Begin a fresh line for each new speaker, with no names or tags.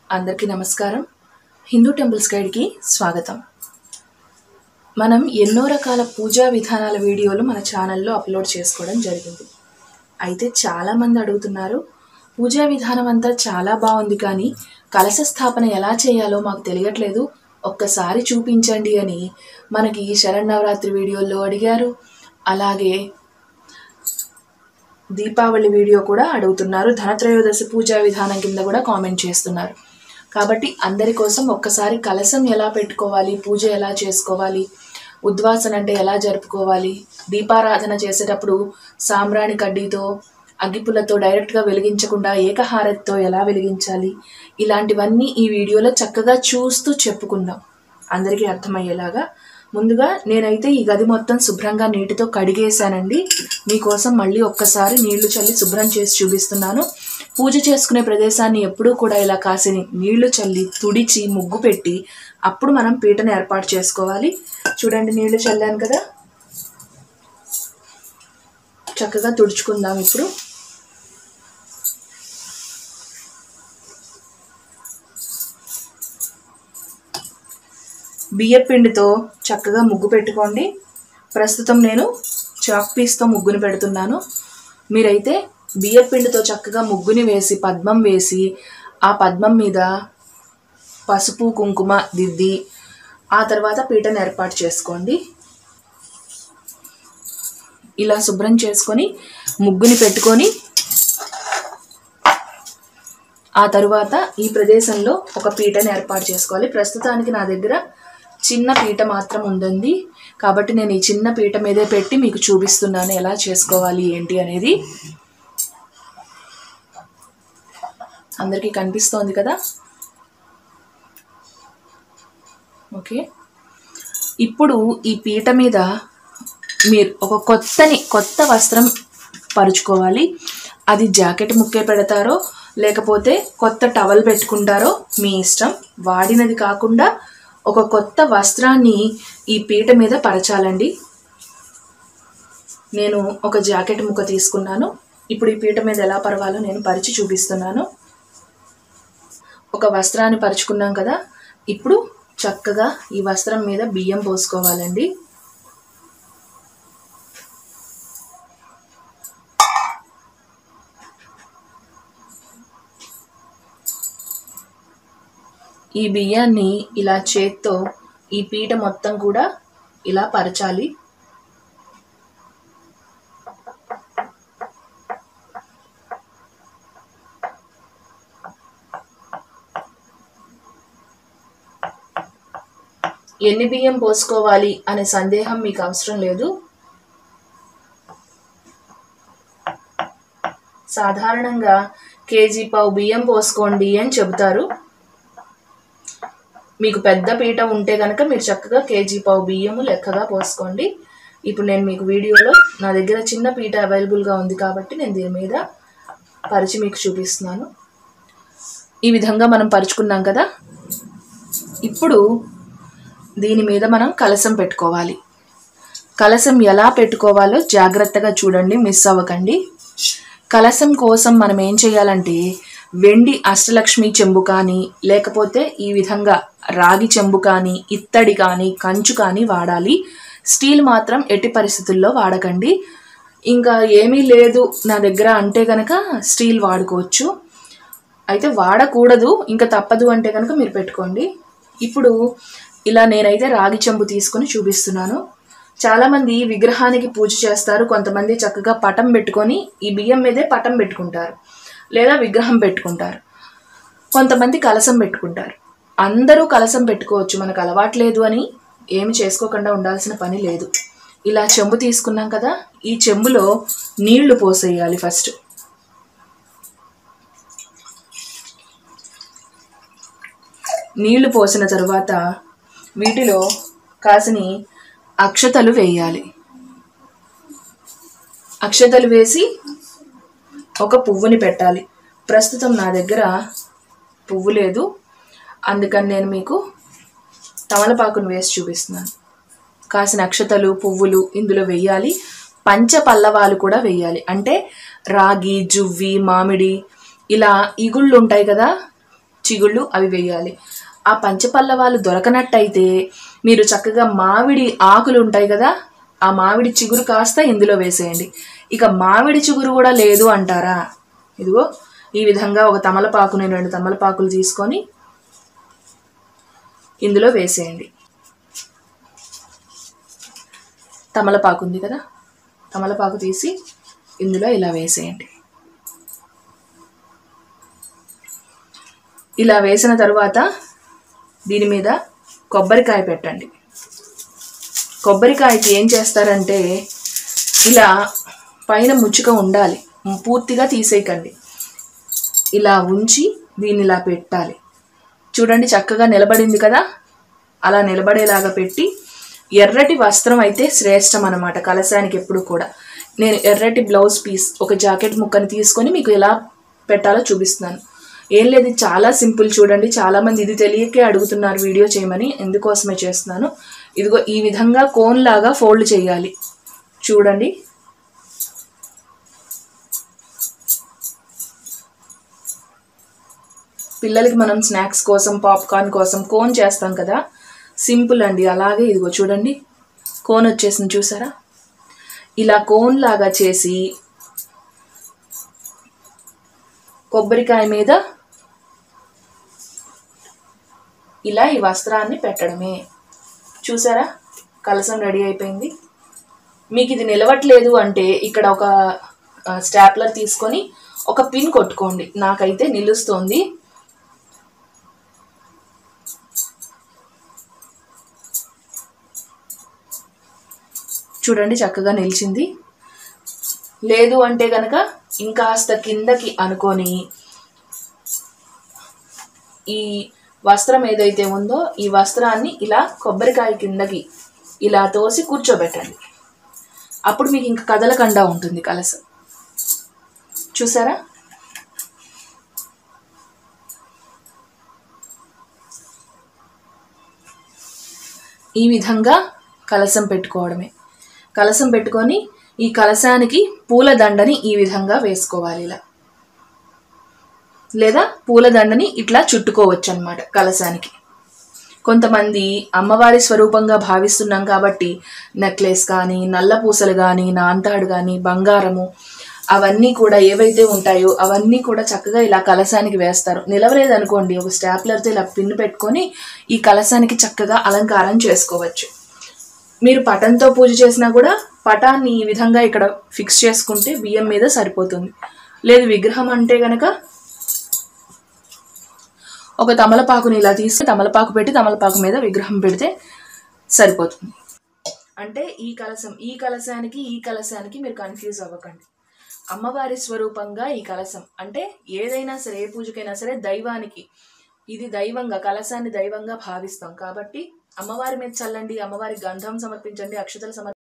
అందరికీ నమస్కారం హిందూ టెంపుల్స్ గైడ్కి స్వాగతం మనం ఎన్నో రకాల పూజా విధానాల వీడియోలు మన ఛానల్లో అప్లోడ్ చేసుకోవడం జరిగింది అయితే చాలామంది అడుగుతున్నారు పూజా విధానం అంతా చాలా బాగుంది కానీ కలశ స్థాపన ఎలా చేయాలో మాకు తెలియట్లేదు ఒక్కసారి చూపించండి అని మనకి శరన్నవరాత్రి వీడియోల్లో అడిగారు అలాగే దీపావళి వీడియో కూడా అడుగుతున్నారు ధనత్రయోదశి పూజా విధానం కింద కూడా కామెంట్ చేస్తున్నారు కాబట్టి అందరి కోసం ఒక్కసారి కలశం ఎలా పెట్టుకోవాలి పూజ ఎలా చేసుకోవాలి ఉద్వాసన అంటే ఎలా జరుపుకోవాలి దీపారాధన చేసేటప్పుడు సాంబ్రాణి కడ్డీతో అగ్గిపుల్లతో డైరెక్ట్గా వెలిగించకుండా ఏకహారతితో ఎలా వెలిగించాలి ఇలాంటివన్నీ ఈ వీడియోలో చక్కగా చూస్తూ చెప్పుకుందాం అందరికీ అర్థమయ్యేలాగా ముందుగా నేనైతే ఈ గది మొత్తం శుభ్రంగా నీటితో కడిగేశానండి మీకోసం మళ్ళీ ఒక్కసారి నీళ్లు చల్లి శుభ్రం చేసి చూపిస్తున్నాను పూజ చేసుకునే ప్రదేశాన్ని ఎప్పుడూ కూడా ఇలా కాసిని నీళ్లు చల్లి తుడిచి ముగ్గు పెట్టి అప్పుడు మనం పీటను ఏర్పాటు చేసుకోవాలి చూడండి నీళ్లు చల్లాను కదా చక్కగా తుడుచుకుందాం ఇప్పుడు బియ్య పిండితో చక్కగా ముగ్గు పెట్టుకోండి ప్రస్తుతం నేను చాక్ పీస్తో ముగ్గుని పెడుతున్నాను మీరైతే బియ్య పిండితో చక్కగా ముగ్గుని వేసి పద్మం వేసి ఆ పద్మం మీద పసుపు కుంకుమ దిద్ది ఆ తర్వాత పీటను ఏర్పాటు చేసుకోండి ఇలా శుభ్రం చేసుకొని ముగ్గుని పెట్టుకొని ఆ తరువాత ఈ ప్రదేశంలో ఒక పీటను ఏర్పాటు చేసుకోవాలి ప్రస్తుతానికి నా దగ్గర చిన్న పీట మాత్రం ఉందండి కాబట్టి నేను ఈ చిన్న పీట మీదే పెట్టి మీకు చూపిస్తున్నాను ఎలా చేసుకోవాలి ఏంటి అనేది అందరికీ కనిపిస్తోంది కదా ఓకే ఇప్పుడు ఈ పీట మీద మీరు ఒక కొత్తని కొత్త వస్త్రం పరుచుకోవాలి అది జాకెట్ ముక్కే పెడతారో లేకపోతే కొత్త టవల్ పెట్టుకుంటారో మీ ఇష్టం వాడినది కాకుండా ఒక కొత్త వస్త్రాన్ని ఈ పీట మీద పరచాలండి నేను ఒక జాకెట్ ముక్క తీసుకున్నాను ఇప్పుడు ఈ పీట మీద ఎలా పరవాలో నేను పరిచి చూపిస్తున్నాను ఒక వస్త్రాన్ని పరుచుకున్నాం కదా ఇప్పుడు చక్కగా ఈ వస్త్రం మీద బియ్యం పోసుకోవాలండి ఈ బియ్యాన్ని ఇలా చేత్తో ఈ పీట మొత్తం కూడా ఇలా పరచాలి ఎన్ని బియ్యం పోసుకోవాలి అనే సందేహం మీకు అవసరం లేదు సాధారణంగా కేజీ పావు బియ్యం పోసుకోండి అని చెబుతారు మీకు పెద్ద పీట ఉంటే కనుక మీరు చక్కగా కేజీ పావు బియ్యము లెక్కగా పోసుకోండి ఇప్పుడు నేను మీకు వీడియోలో నా దగ్గర చిన్న పీట అవైలబుల్గా ఉంది కాబట్టి నేను దీని మీద పరిచి మీకు చూపిస్తున్నాను ఈ విధంగా మనం పరుచుకున్నాం కదా ఇప్పుడు దీని మీద మనం కలసం పెట్టుకోవాలి కలసం ఎలా పెట్టుకోవాలో జాగ్రత్తగా చూడండి మిస్ అవ్వకండి కలసం కోసం మనం ఏం చేయాలంటే వెండి అష్టలక్ష్మి చెంబు కానీ లేకపోతే ఈ విధంగా రాగి చెంబు కానీ ఇత్తడి కానీ కంచు కానీ వాడాలి స్టీల్ మాత్రం ఎట్టి పరిస్థితుల్లో వాడకండి ఇంకా ఏమీ లేదు నా దగ్గర అంటే కనుక స్టీల్ వాడుకోవచ్చు అయితే వాడకూడదు ఇంకా తప్పదు అంటే కనుక మీరు పెట్టుకోండి ఇప్పుడు ఇలా నేనైతే రాగి చెంబు తీసుకొని చూపిస్తున్నాను చాలామంది విగ్రహానికి పూజ చేస్తారు కొంతమంది చక్కగా పటం పెట్టుకొని ఈ బియ్యం మీదే పటం పెట్టుకుంటారు లేదా విగ్రహం పెట్టుకుంటారు కొంతమంది కలసం పెట్టుకుంటారు అందరూ కలసం పెట్టుకోవచ్చు మనకు అలవాట్లేదు అని ఏమి చేసుకోకుండా ఉండాల్సిన పని లేదు ఇలా చెంబు తీసుకున్నాం కదా ఈ చెంబులో నీళ్లు పోసేయాలి ఫస్ట్ నీళ్లు పోసిన తరువాత వీటిలో కాసిని అక్షతలు వేయాలి అక్షతలు వేసి ఒక పువ్వుని పెట్టాలి ప్రస్తుతం నా దగ్గర పువ్వు లేదు అందుకని నేను మీకు తమలపాకును వేసి చూపిస్తున్నాను కాసిన అక్షతలు పువ్వులు ఇందులో వేయాలి పంచ పల్లవాలు కూడా వేయాలి అంటే రాగి జువ్వి మామిడి ఇలా ఇగుళ్ళు ఉంటాయి కదా చిగుళ్ళు అవి వేయాలి ఆ పంచపల్లవాలు దొరకనట్టయితే మీరు చక్కగా మామిడి ఆకులు ఉంటాయి కదా ఆ మామిడి చిగురు కాస్త ఇందులో వేసేయండి ఇక మామిడి చిగురు కూడా లేదు అంటారా ఇదిగో ఈ విధంగా ఒక తమలపాకుని రెండు తమలపాకులు తీసుకొని ఇందులో వేసేయండి తమలపాకు ఉంది కదా తమలపాకు తీసి ఇందులో ఇలా వేసేయండి ఇలా వేసిన తరువాత దీని మీద కొబ్బరికాయ పెట్టండి కొబ్బరికాయకి ఏం చేస్తారంటే ఇలా పైన ముచ్చుక ఉండాలి పూర్తిగా తీసేయకండి ఇలా ఉంచి దీన్ని ఇలా పెట్టాలి చూడండి చక్కగా నిలబడింది కదా అలా నిలబడేలాగా పెట్టి ఎర్రటి వస్త్రం అయితే శ్రేష్టం అన్నమాట కలశానికి ఎప్పుడు కూడా నేను ఎర్రటి బ్లౌజ్ పీస్ ఒక జాకెట్ ముక్కని తీసుకొని మీకు ఎలా పెట్టాలో చూపిస్తున్నాను ఏం లేదు ఇది చాలా సింపుల్ చూడండి చాలా మంది ఇది తెలియకే అడుగుతున్నారు వీడియో చేయమని ఎందుకోసమే చేస్తున్నాను ఇదిగో ఈ విధంగా కోన్ లాగా ఫోల్డ్ చేయాలి చూడండి పిల్లలకి మనం స్నాక్స్ కోసం పాప్కార్న్ కోసం కోన్ చేస్తాం కదా సింపుల్ అండి అలాగే ఇదిగో చూడండి కోన్ వచ్చేసింది చూసారా ఇలా కోన్ లాగా చేసి కొబ్బరికాయ మీద ఇలా ఈ వస్త్రాన్ని పెట్టడమే చూసారా కలసం రెడీ అయిపోయింది మీకు ఇది నిలవట్లేదు అంటే ఇక్కడ ఒక స్టాప్లర్ తీసుకొని ఒక పిన్ కొట్టుకోండి నాకైతే నిలుస్తోంది చూడండి చక్కగా నిలిచింది లేదు అంటే కనుక ఇంకాస్త కిందకి అనుకొని ఈ వస్త్రం ఏదైతే ఉందో ఈ వస్త్రాన్ని ఇలా కొబ్బరికాయ కిందకి ఇలా తోసి కూర్చోబెట్టండి అప్పుడు మీకు ఇంక కదలకుండా ఉంటుంది కలసం చూసారా ఈ విధంగా కలసం పెట్టుకోవడమే కలసం పెట్టుకొని ఈ కలసానికి పూలదండని ఈ విధంగా వేసుకోవాలి ఇలా లేదా పూలదండని ఇట్లా చుట్టుకోవచ్చు అనమాట కలసానికి కొంతమంది అమ్మవారి స్వరూపంగా భావిస్తున్నాం కాబట్టి నెక్లెస్ కానీ నల్ల పూసలు కానీ నాంతాడు కానీ బంగారము అవన్నీ కూడా ఏవైతే ఉంటాయో అవన్నీ కూడా చక్కగా ఇలా కలసానికి వేస్తారు నిలవలేదనుకోండి ఒక స్టాప్లర్తో ఇలా పిన్ పెట్టుకొని ఈ కలసానికి చక్కగా అలంకారం చేసుకోవచ్చు మీరు పటంతో పూజ చేసినా కూడా పటాన్ని ఈ విధంగా ఇక్కడ ఫిక్స్ చేసుకుంటే బియ్యం మీద సరిపోతుంది లేదు విగ్రహం అంటే గనక ఒక తమలపాకుని ఇలా తీసి తమలపాకు పెట్టి తమలపాకు మీద విగ్రహం పెడితే సరిపోతుంది అంటే ఈ కలశం ఈ కలశానికి ఈ కలశానికి మీరు కన్ఫ్యూజ్ అవ్వకండి అమ్మవారి స్వరూపంగా ఈ కలశం అంటే ఏదైనా సరే ఏ పూజకైనా సరే దైవానికి ఇది దైవంగా కలశాన్ని దైవంగా భావిస్తాం కాబట్టి అమ్మవారి మీద చల్లండి అమ్మవారి గంధం సమర్పించండి అక్షతలు సమర్పించండి